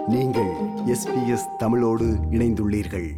நீங்கள் எஸ்பிஎஸ் தமிழோடு இணைந்துள்ளீர்கள்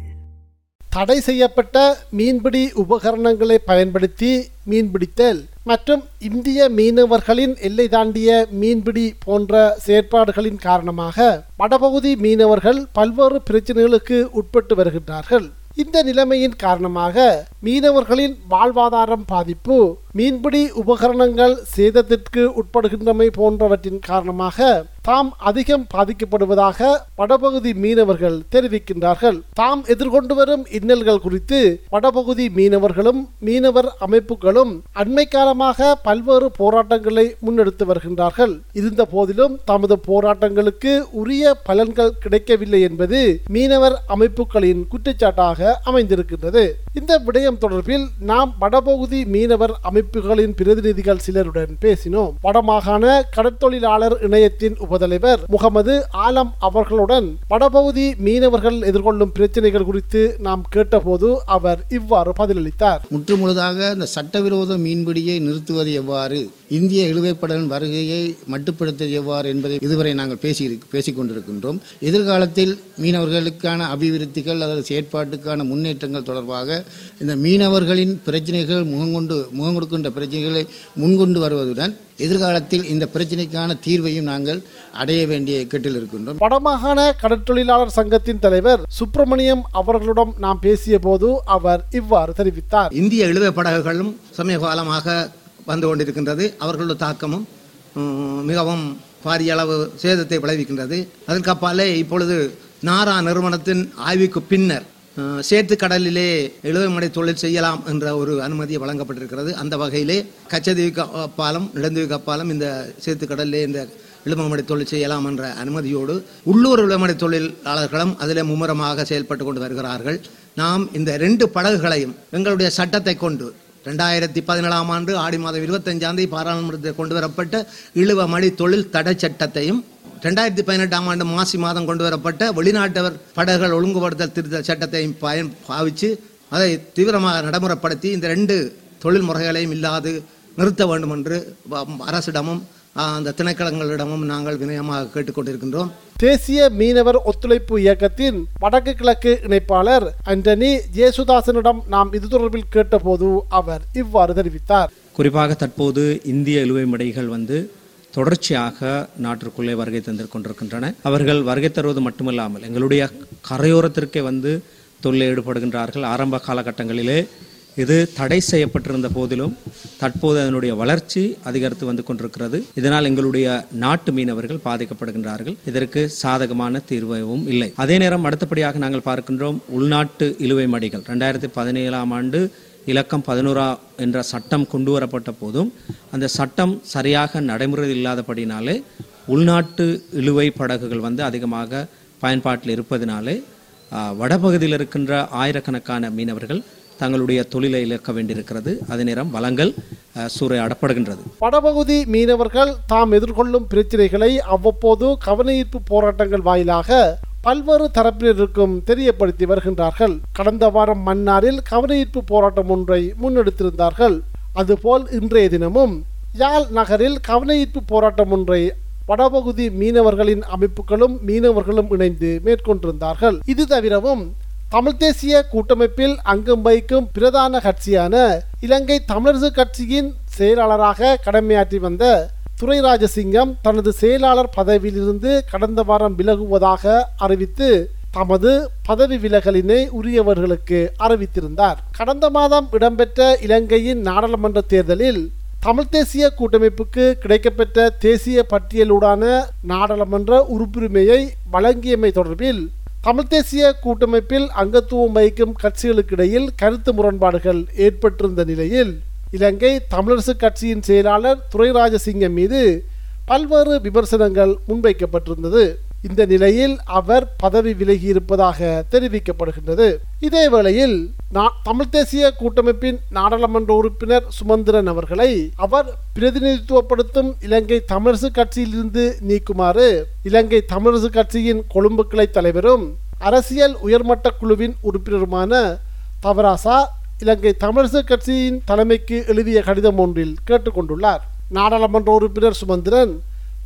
தடை செய்யப்பட்ட மீன்பிடி உபகரணங்களை பயன்படுத்தி மீன்பிடித்தல் மற்றும் இந்திய மீனவர்களின் எல்லை தாண்டிய மீன்பிடி போன்ற செயற்பாடுகளின் காரணமாக வடபகுதி மீனவர்கள் பல்வேறு பிரச்சனைகளுக்கு உட்பட்டு வருகின்றார்கள் இந்த நிலைமையின் காரணமாக மீனவர்களின் வாழ்வாதாரம் பாதிப்பு மீன்பிடி உபகரணங்கள் சேதத்திற்கு உட்படுகின்றமை போன்றவற்றின் காரணமாக தாம் அதிகம் பாதிக்கப்படுவதாக வடபகுதி மீனவர்கள் தெரிவிக்கின்றார்கள் தாம் எதிர்கொண்டு வரும் இன்னல்கள் குறித்து வடபகுதி மீனவர்களும் மீனவர் அமைப்புகளும் அண்மை காலமாக பல்வேறு போராட்டங்களை முன்னெடுத்து வருகின்றார்கள் இருந்த போதிலும் தமது போராட்டங்களுக்கு உரிய பலன்கள் கிடைக்கவில்லை என்பது மீனவர் அமைப்புகளின் குற்றச்சாட்டாக அமைந்திருக்கின்றது இந்த விடயம் தொடர்பில் நாம் வடபகுதி மீனவர் அமைப்புகளின் பிரதிநிதிகள் சிலருடன் பேசினோம் வடமாகாண கடற்தொழிலாளர் இணையத்தின் உபதலைவர் முகமது ஆலம் அவர்களுடன் வடபகுதி மீனவர்கள் எதிர்கொள்ளும் பிரச்சனைகள் குறித்து நாம் கேட்டபோது அவர் இவ்வாறு பதிலளித்தார் முற்றுமுழுதாக இந்த சட்டவிரோத மீன்பிடியை நிறுத்துவது எவ்வாறு இந்திய இழுவைப்படலின் வருகையை மட்டுப்படுத்துவது எவ்வாறு என்பதை இதுவரை நாங்கள் பேசி பேசிக் கொண்டிருக்கின்றோம் எதிர்காலத்தில் மீனவர்களுக்கான அபிவிருத்திகள் அல்லது செயற்பாட்டுக்கான முன்னேற்றங்கள் தொடர்பாக இந்த மீனவர்களின் பிரச்சனைகள் முகங்கொண்டு முகம் கொடுக்கின்ற பிரச்சனைகளை முன்கொண்டு வருவதுடன் எதிர்காலத்தில் இந்த பிரச்சனைக்கான தீர்வையும் நாங்கள் அடைய வேண்டிய இக்கட்டில் இருக்கின்றோம் வடமாகாண கடற்தொழிலாளர் சங்கத்தின் தலைவர் சுப்பிரமணியம் அவர்களிடம் நாம் பேசிய போது அவர் இவ்வாறு தெரிவித்தார் இந்திய இழுவை படகுகளும் சமீப காலமாக வந்து கொண்டிருக்கின்றது அவர்களோட தாக்கமும் ம், மிகவும் பாரிய அளவு சேதத்தை விளைவிக்கின்றது அதற்கு அப்பாலே இப்பொழுது நாரா நிறுவனத்தின் ஆய்வுக்கு பின்னர் அஹ், சேத்து கடலிலே இழுவைமடை தொழில் செய்யலாம் என்ற ஒரு அனுமதி வழங்கப்பட்டிருக்கிறது அந்த வகையிலே கச்சதீவு கப்பாலம் நிலந்தீவு கப்பாலம் இந்த சேத்து கடலிலே இந்த இழுமமடை தொழில் செய்யலாம் என்ற அனுமதியோடு உள்ளூர் இழுமடை தொழிலாளர்களும் அதிலே மும்முரமாக செயல்பட்டு கொண்டு வருகிறார்கள் நாம் இந்த ரெண்டு படகுகளையும் எங்களுடைய சட்டத்தை கொண்டு ரெண்டாயிரத்தி பதினேழாம் ஆண்டு ஆடி மாதம் இருபத்தஞ்சாம் தேதி பாராளுமன்றத்தில் கொண்டு வரப்பட்ட இழுவ மடி தொழில் தடை சட்டத்தையும் ரெண்டாயிரத்தி பதினெட்டாம் ஆண்டு மாசி மாதம் கொண்டு வரப்பட்ட வெளிநாட்டவர் படகுகள் ஒழுங்குபடுத்தல் திருத்த சட்டத்தையும் பயன் பாவித்து அதை தீவிரமாக நடைமுறைப்படுத்தி இந்த ரெண்டு தொழில் முறைகளையும் இல்லாது நிறுத்த வேண்டும் என்று வ- அரசிடமும் ஆ, அந்த திணைக்களங்களிடமும் நாங்கள் வினயமாக கேட்டுக்கொண்டிருக்கின்றோம் தேசிய மீனவர் ஒத்துழைப்பு இயக்கத்தின் வடக்கு கிழக்கு இணைப்பாளர் அண்டனி ஜேசுதாசனிடம் நாம் இது தொடர்பில் கேட்டபோது அவர் இவ்வாறு தெரிவித்தார் குறிப்பாக தற்போது இந்திய இழுவை மடைகள் வந்து தொடர்ச்சியாக நாட்டிற்குள்ளே வருகை தந்து கொண்டிருக்கின்றன அவர்கள் வருகை தருவது மட்டுமல்லாமல் எங்களுடைய கரையோரத்திற்கே வந்து தொழில் ஈடுபடுகின்றார்கள் ஆரம்ப காலகட்டங்களிலே இது தடை செய்யப்பட்டிருந்த போதிலும் தற்போது அதனுடைய வளர்ச்சி அதிகரித்து வந்து கொண்டிருக்கிறது இதனால் எங்களுடைய நாட்டு மீனவர்கள் பாதிக்கப்படுகின்றார்கள் இதற்கு சாதகமான தீர்வும் இல்லை அதே நேரம் அடுத்தபடியாக நாங்கள் பார்க்கின்றோம் உள்நாட்டு இழுவை மடிகள் ரெண்டாயிரத்தி பதினேழாம் ஆண்டு இலக்கம் பதினோரா என்ற சட்டம் கொண்டு வரப்பட்ட போதும் அந்த சட்டம் சரியாக நடைமுறையில் இல்லாதபடினாலே உள்நாட்டு இழுவை படகுகள் வந்து அதிகமாக பயன்பாட்டில் இருப்பதினாலே ஆ, வடபகுதியில் இருக்கின்ற ஆயிரக்கணக்கான மீனவர்கள் தங்களுடைய தொழிலை இழக்க வேண்டியிருக்கிறது அதே நேரம் வளங்கள் ஆ, சூறையாடப்படுகின்றது வடபகுதி மீனவர்கள் தாம் எதிர்கொள்ளும் பிரச்சனைகளை அவ்வப்போது கவனஈர்ப்பு போராட்டங்கள் வாயிலாக பல்வேறு தரப்பினருக்கும் தெரியப்படுத்தி வருகின்றார்கள் கடந்த வாரம் மன்னாரில் கவனஈர்ப்பு போராட்டம் ஒன்றை முன்னெடுத்திருந்தார்கள் அதுபோல் இன்றைய தினமும் யாழ் நகரில் கவனஈர்ப்பு போராட்டம் ஒன்றை வடபகுதி மீனவர்களின் அமைப்புகளும் மீனவர்களும் இணைந்து மேற்கொண்டிருந்தார்கள் இது தவிரவும் தமிழ் தேசிய கூட்டமைப்பில் அங்கம் வகிக்கும் பிரதான கட்சியான இலங்கை தமிழரசு கட்சியின் செயலாளராக கடமையாற்றி வந்த துரை ராஜசிங்கம் தனது செயலாளர் பதவியிலிருந்து கடந்த வாரம் விலகுவதாக அறிவித்து தமது பதவி விலகலினை உரியவர்களுக்கு அறிவித்திருந்தார் கடந்த மாதம் இடம்பெற்ற இலங்கையின் நாடாளுமன்ற தேர்தலில் தமிழ் தேசிய கூட்டமைப்புக்கு கிடைக்கப்பெற்ற தேசிய பட்டியலுடான நாடாளுமன்ற உறுப்புரிமையை வழங்கியமை தொடர்பில் தமிழ் தேசிய கூட்டமைப்பில் அங்கத்துவம் வகிக்கும் கட்சிகளுக்கிடையில் கருத்து முரண்பாடுகள் ஏற்பட்டிருந்த நிலையில் இலங்கை தமிழரசு கட்சியின் செயலாளர் துரை ராஜசிங்கம் மீது பல்வேறு விமர்சனங்கள் முன்வைக்கப்பட்டிருந்தது இந்த நிலையில் அவர் பதவி விலகியிருப்பதாக தெரிவிக்கப்படுகின்றது இதே வேளையில் நா- தமிழ் தேசிய கூட்டமைப்பின் நாடாளுமன்ற உறுப்பினர் சுமந்திரன் அவர்களை அவர் பிரதிநிதித்துவப்படுத்தும் இலங்கை தமிழரசு கட்சியிலிருந்து நீக்குமாறு இலங்கை தமிழரசு கட்சியின் கொழும்பு கிளை தலைவரும் அரசியல் உயர்மட்ட குழுவின் உறுப்பினருமான தவராசா இலங்கை தமிழரசு கட்சியின் தலைமைக்கு எழுதிய கடிதம் ஒன்றில் கேட்டுக்கொண்டுள்ளார் நாடாளுமன்ற உறுப்பினர் சுமந்திரன்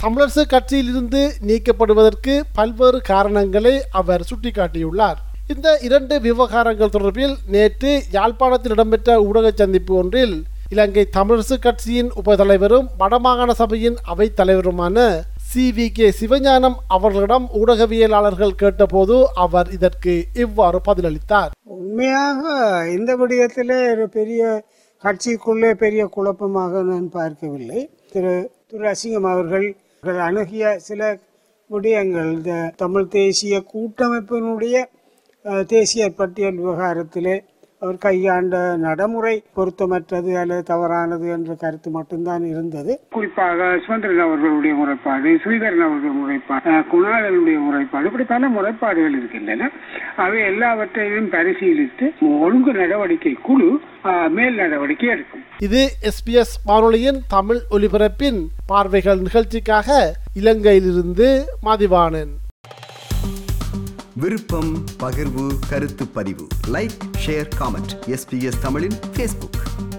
தமிழரசு கட்சியிலிருந்து நீக்கப்படுவதற்கு பல்வேறு காரணங்களை அவர் சுட்டிக்காட்டியுள்ளார் இந்த இரண்டு விவகாரங்கள் தொடர்பில் நேற்று யாழ்ப்பாணத்தில் இடம்பெற்ற ஊடக சந்திப்பு ஒன்றில் இலங்கை தமிழரசு கட்சியின் உபதலைவரும் வடமாகாண சபையின் அவைத் தலைவருமான சி வி கே சிவஞானம் அவர்களிடம் ஊடகவியலாளர்கள் கேட்டபோது அவர் இதற்கு இவ்வாறு பதிலளித்தார் உண்மையாக இந்த விடயத்தில் ஒரு பெரிய கட்சிக்குள்ளே பெரிய குழப்பமாக நான் பார்க்கவில்லை திரு திரு அசிங்கம் அவர்கள் அவர்கள் அணுகிய சில விடயங்கள் இந்த தமிழ் தேசிய கூட்டமைப்பினுடைய அஹ், தேசிய பட்டியல் விவகாரத்திலே அவர் கையாண்ட நடைமுறை பொருத்தமற்றது அல்லது தவறானது என்ற கருத்து மட்டும்தான் இருந்தது குறிப்பாக சுதந்திரன் அவர்களுடைய முறைப்பாடு ஸ்ரீதரன் அவர்கள் முறைப்பாடு அஹ், குணாளனுடைய முறைப்பாடு இப்படி பல முறைப்பாடுகள் இருக்கின்றன அவை எல்லாவற்றையும் பரிசீலித்து ஒழுங்கு நடவடிக்கை குழு அஹ், மேல் நடவடிக்கை எடுக்கும் இது எஸ்பிஎஸ் வானொலியின் தமிழ் ஒலிபரப்பின் பார்வைகள் நிகழ்ச்சிக்காக இலங்கையிலிருந்து மதிவாணன் விருப்பம் பகிர்வு கருத்து பதிவு லைக் ஷேர் காமெண்ட் எஸ்பிஎஸ் தமிழின் ஃபேஸ்புக்